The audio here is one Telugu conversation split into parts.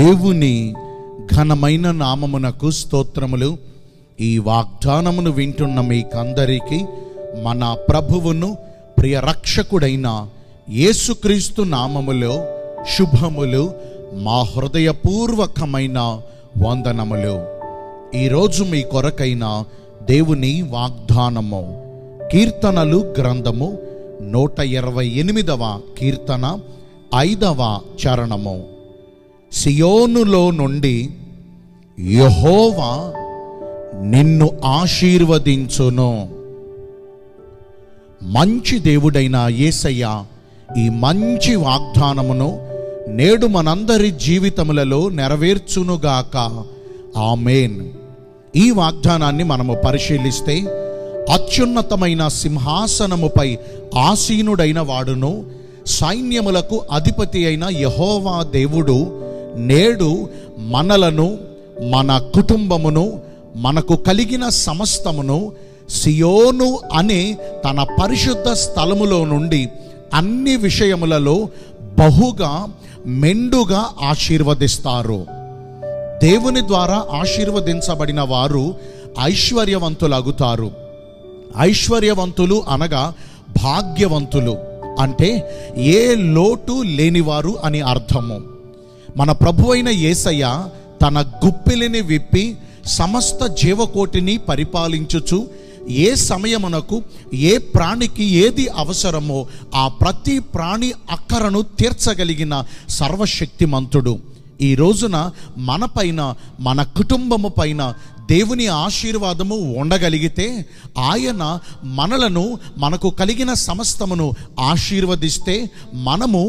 దేవుని ఘనమైన నామమునకు స్తోత్రములు ఈ వాగ్దానమును వింటున్న మీకందరికీ మన ప్రభువును ప్రియ రక్షకుడైన యేసుక్రీస్తు నామములో శుభములు మా హృదయపూర్వకమైన వందనములు ఈరోజు మీ కొరకైన దేవుని వాగ్దానము కీర్తనలు గ్రంథము నూట ఇరవై ఎనిమిదవ కీర్తన ఐదవ చరణము సియోనులో నుండి యహోవా నిన్ను ఆశీర్వదించును మంచి దేవుడైన యేసయ్య ఈ మంచి వాగ్దానమును నేడు మనందరి జీవితములలో నెరవేర్చునుగాక ఆమెన్ ఈ వాగ్దానాన్ని మనము పరిశీలిస్తే అత్యున్నతమైన సింహాసనముపై ఆసీనుడైన వాడును సైన్యములకు అధిపతి అయిన యహోవా దేవుడు నేడు మనలను మన కుటుంబమును మనకు కలిగిన సమస్తమును సియోను అనే తన పరిశుద్ధ స్థలములో నుండి అన్ని విషయములలో బహుగా మెండుగా ఆశీర్వదిస్తారు దేవుని ద్వారా ఆశీర్వదించబడిన వారు ఐశ్వర్యవంతులగుతారు ఐశ్వర్యవంతులు అనగా భాగ్యవంతులు అంటే ఏ లోటు లేనివారు అని అర్థము మన ప్రభు అయిన యేసయ్య తన గుప్పిలిని విప్పి సమస్త జీవకోటిని పరిపాలించుచు ఏ సమయమునకు ఏ ప్రాణికి ఏది అవసరమో ఆ ప్రతి ప్రాణి అక్కరను తీర్చగలిగిన సర్వశక్తిమంతుడు ఈ రోజున మన పైన మన కుటుంబము పైన దేవుని ఆశీర్వాదము ఉండగలిగితే ఆయన మనలను మనకు కలిగిన సమస్తమును ఆశీర్వదిస్తే మనము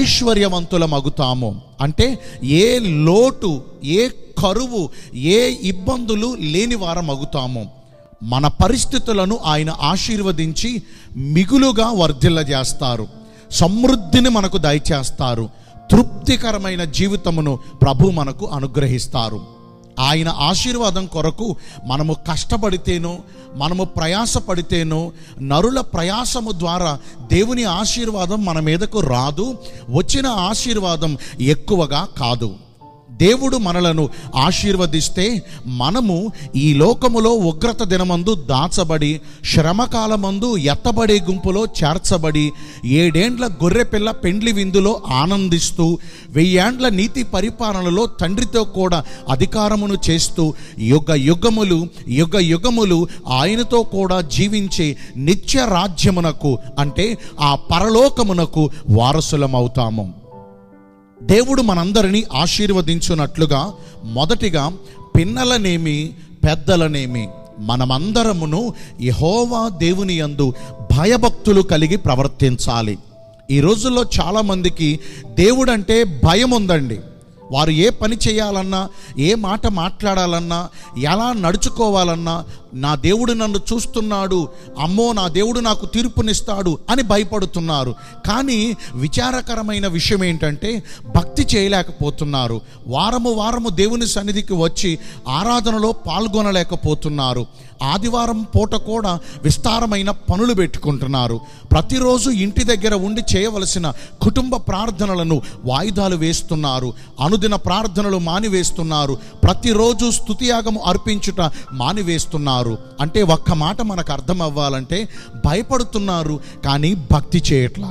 ఐశ్వర్యవంతులమగుతాము అంటే ఏ లోటు ఏ కరువు ఏ ఇబ్బందులు లేని వారం అగుతాము మన పరిస్థితులను ఆయన ఆశీర్వదించి మిగులుగా వర్ధిల్లజేస్తారు సమృద్ధిని మనకు దయచేస్తారు తృప్తికరమైన జీవితమును ప్రభు మనకు అనుగ్రహిస్తారు ఆయన ఆశీర్వాదం కొరకు మనము కష్టపడితేనో మనము ప్రయాసపడితేనో నరుల ప్రయాసము ద్వారా దేవుని ఆశీర్వాదం మన మీదకు రాదు వచ్చిన ఆశీర్వాదం ఎక్కువగా కాదు దేవుడు మనలను ఆశీర్వదిస్తే మనము ఈ లోకములో ఉగ్రత దినమందు దాచబడి శ్రమకాలమందు ఎత్తబడే గుంపులో చేర్చబడి ఏడేండ్ల గొర్రెపిల్ల పెండ్లి విందులో ఆనందిస్తూ వెయ్యేండ్ల నీతి పరిపాలనలో తండ్రితో కూడా అధికారమును చేస్తూ యుగ యుగములు యుగ యుగములు ఆయనతో కూడా జీవించే నిత్య రాజ్యమునకు అంటే ఆ పరలోకమునకు వారసులమవుతాము దేవుడు మనందరినీ ఆశీర్వదించున్నట్లుగా మొదటిగా పిన్నలనేమి పెద్దలనేమి మనమందరమును యహోవా దేవుని యందు భయభక్తులు కలిగి ప్రవర్తించాలి ఈ రోజుల్లో చాలామందికి దేవుడంటే భయం ఉందండి వారు ఏ పని చేయాలన్నా ఏ మాట మాట్లాడాలన్నా ఎలా నడుచుకోవాలన్నా నా దేవుడు నన్ను చూస్తున్నాడు అమ్మో నా దేవుడు నాకు తీర్పునిస్తాడు అని భయపడుతున్నారు కానీ విచారకరమైన విషయం ఏంటంటే భక్తి చేయలేకపోతున్నారు వారము వారము దేవుని సన్నిధికి వచ్చి ఆరాధనలో పాల్గొనలేకపోతున్నారు ఆదివారం పూట కూడా విస్తారమైన పనులు పెట్టుకుంటున్నారు ప్రతిరోజు ఇంటి దగ్గర ఉండి చేయవలసిన కుటుంబ ప్రార్థనలను వాయిదాలు వేస్తున్నారు అనుదిన ప్రార్థనలు మానివేస్తున్నారు ప్రతిరోజు స్తుతియాగము అర్పించుట మానివేస్తున్నారు అంటే ఒక్క మాట మనకు అర్థం అవ్వాలంటే భయపడుతున్నారు కానీ భక్తి చేయట్లా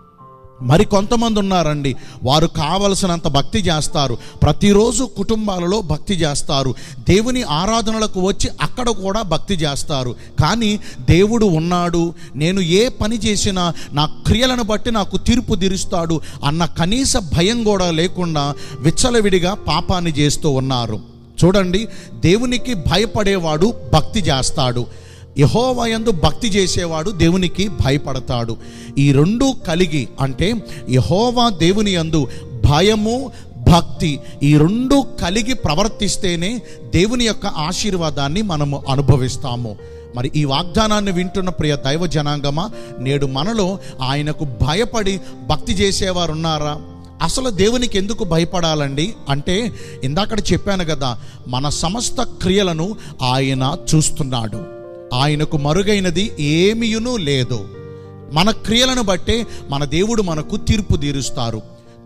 మరి కొంతమంది ఉన్నారండి వారు కావలసినంత భక్తి చేస్తారు ప్రతిరోజు కుటుంబాలలో భక్తి చేస్తారు దేవుని ఆరాధనలకు వచ్చి అక్కడ కూడా భక్తి చేస్తారు కానీ దేవుడు ఉన్నాడు నేను ఏ పని చేసినా నా క్రియలను బట్టి నాకు తీర్పు తీరుస్తాడు అన్న కనీస భయం కూడా లేకుండా విచ్చలవిడిగా పాపాన్ని చేస్తూ ఉన్నారు చూడండి దేవునికి భయపడేవాడు భక్తి చేస్తాడు యహోవయందు భక్తి చేసేవాడు దేవునికి భయపడతాడు ఈ రెండు కలిగి అంటే యహోవా దేవుని యందు భయము భక్తి ఈ రెండు కలిగి ప్రవర్తిస్తేనే దేవుని యొక్క ఆశీర్వాదాన్ని మనము అనుభవిస్తాము మరి ఈ వాగ్దానాన్ని వింటున్న ప్రియ దైవ జనాంగమా నేడు మనలో ఆయనకు భయపడి భక్తి చేసేవారు ఉన్నారా అసలు దేవునికి ఎందుకు భయపడాలండి అంటే ఇందాకడ చెప్పాను కదా మన సమస్త క్రియలను ఆయన చూస్తున్నాడు ఆయనకు మరుగైనది ఏమీయును లేదు మన క్రియలను బట్టే మన దేవుడు మనకు తీర్పు తీరుస్తారు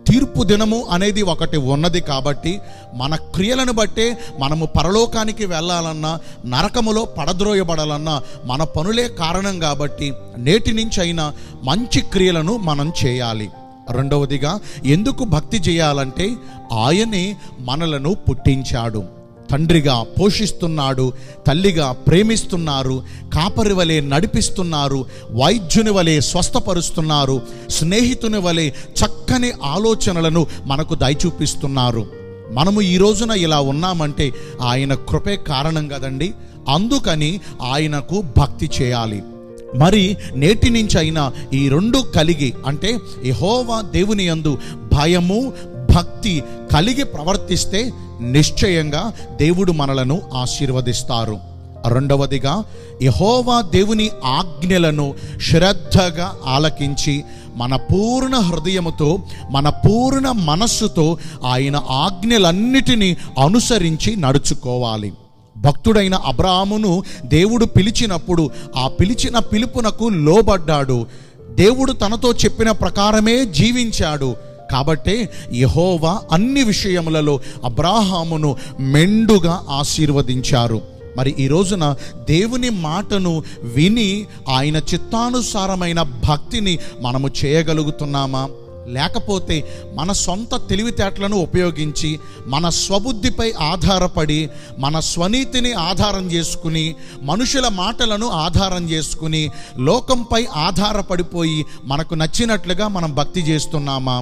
తీర్పు దినము అనేది ఒకటి ఉన్నది కాబట్టి మన క్రియలను బట్టే మనము పరలోకానికి వెళ్ళాలన్నా నరకములో పడద్రోయబడాలన్నా మన పనులే కారణం కాబట్టి నేటి నుంచి అయినా మంచి క్రియలను మనం చేయాలి రెండవదిగా ఎందుకు భక్తి చేయాలంటే ఆయనే మనలను పుట్టించాడు తండ్రిగా పోషిస్తున్నాడు తల్లిగా ప్రేమిస్తున్నారు కాపరి వలె నడిపిస్తున్నారు వైద్యుని వలె స్వస్థపరుస్తున్నారు స్నేహితుని వలె చక్కని ఆలోచనలను మనకు దయచూపిస్తున్నారు మనము ఈ రోజున ఇలా ఉన్నామంటే ఆయన కృపే కారణం కదండి అందుకని ఆయనకు భక్తి చేయాలి మరి నేటి నుంచి అయినా ఈ రెండు కలిగి అంటే యెహోవా దేవుని యందు భయము భక్తి కలిగి ప్రవర్తిస్తే నిశ్చయంగా దేవుడు మనలను ఆశీర్వదిస్తారు రెండవదిగా యహోవా దేవుని ఆజ్ఞలను శ్రద్ధగా ఆలకించి మన పూర్ణ హృదయముతో మన పూర్ణ మనస్సుతో ఆయన ఆజ్ఞలన్నిటినీ అనుసరించి నడుచుకోవాలి భక్తుడైన అబ్రాహామును దేవుడు పిలిచినప్పుడు ఆ పిలిచిన పిలుపునకు లోబడ్డాడు దేవుడు తనతో చెప్పిన ప్రకారమే జీవించాడు కాబట్టే యహోవా అన్ని విషయములలో అబ్రాహామును మెండుగా ఆశీర్వదించారు మరి ఈ రోజున దేవుని మాటను విని ఆయన చిత్తానుసారమైన భక్తిని మనము చేయగలుగుతున్నామా లేకపోతే మన సొంత తెలివితేటలను ఉపయోగించి మన స్వబుద్ధిపై ఆధారపడి మన స్వనీతిని ఆధారం చేసుకుని మనుషుల మాటలను ఆధారం చేసుకుని లోకంపై ఆధారపడిపోయి మనకు నచ్చినట్లుగా మనం భక్తి చేస్తున్నామా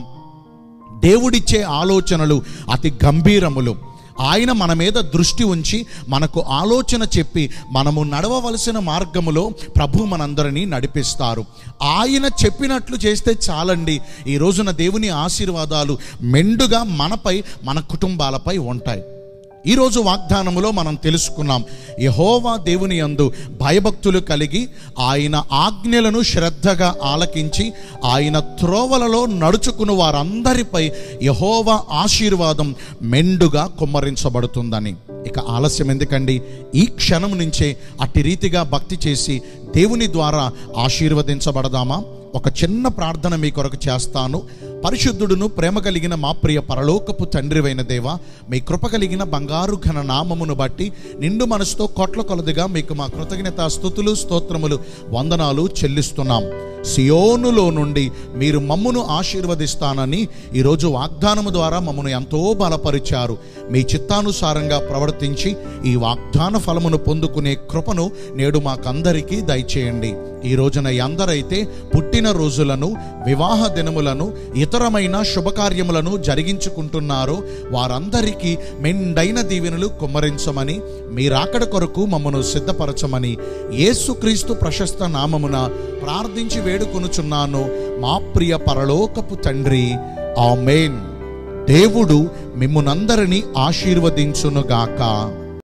దేవుడిచ్చే ఆలోచనలు అతి గంభీరములు ఆయన మన మీద దృష్టి ఉంచి మనకు ఆలోచన చెప్పి మనము నడవవలసిన మార్గములో ప్రభు మనందరినీ నడిపిస్తారు ఆయన చెప్పినట్లు చేస్తే చాలండి ఈ రోజున దేవుని ఆశీర్వాదాలు మెండుగా మనపై మన కుటుంబాలపై ఉంటాయి ఈరోజు వాగ్దానములో మనం తెలుసుకున్నాం యహోవా దేవుని యందు భయభక్తులు కలిగి ఆయన ఆజ్ఞలను శ్రద్ధగా ఆలకించి ఆయన త్రోవలలో నడుచుకుని వారందరిపై యహోవా ఆశీర్వాదం మెండుగా కుమ్మరించబడుతుందని ఇక ఆలస్యం ఎందుకండి ఈ క్షణం నుంచే అట్టి రీతిగా భక్తి చేసి దేవుని ద్వారా ఆశీర్వదించబడదామా ఒక చిన్న ప్రార్థన మీ కొరకు చేస్తాను పరిశుద్ధుడును ప్రేమ కలిగిన మా ప్రియ పరలోకపు తండ్రివైన దేవ మీ కృప కలిగిన బంగారు ఘన నామమును బట్టి నిండు మనసుతో కోట్ల కొలదిగా మీకు మా కృతజ్ఞత స్థుతులు స్తోత్రములు వందనాలు చెల్లిస్తున్నాం సియోనులో నుండి మీరు మమ్మును ఆశీర్వదిస్తానని ఈరోజు వాగ్దానము ద్వారా మమ్మను ఎంతో బలపరిచారు మీ చిత్తానుసారంగా ప్రవర్తించి ఈ వాగ్దాన ఫలమును పొందుకునే కృపను నేడు మాకందరికీ దయచేయండి ఈ రోజున ఎందరైతే పుట్టిన రోజులను వివాహ దినములను ఇతరమైన శుభకార్యములను జరిగించుకుంటున్నారో వారందరికీ మెండైన దీవెనలు కుమ్మరించమని మీరాకడ కొరకు మమ్మను సిద్ధపరచమని యేసుక్రీస్తు ప్రశస్త నామమున ప్రార్థించి వేడుకొనుచున్నాను మా ప్రియ పరలోకపు తండ్రి ఆమేన్ దేవుడు మిమ్మునందరినీ ఆశీర్వదించునుగాక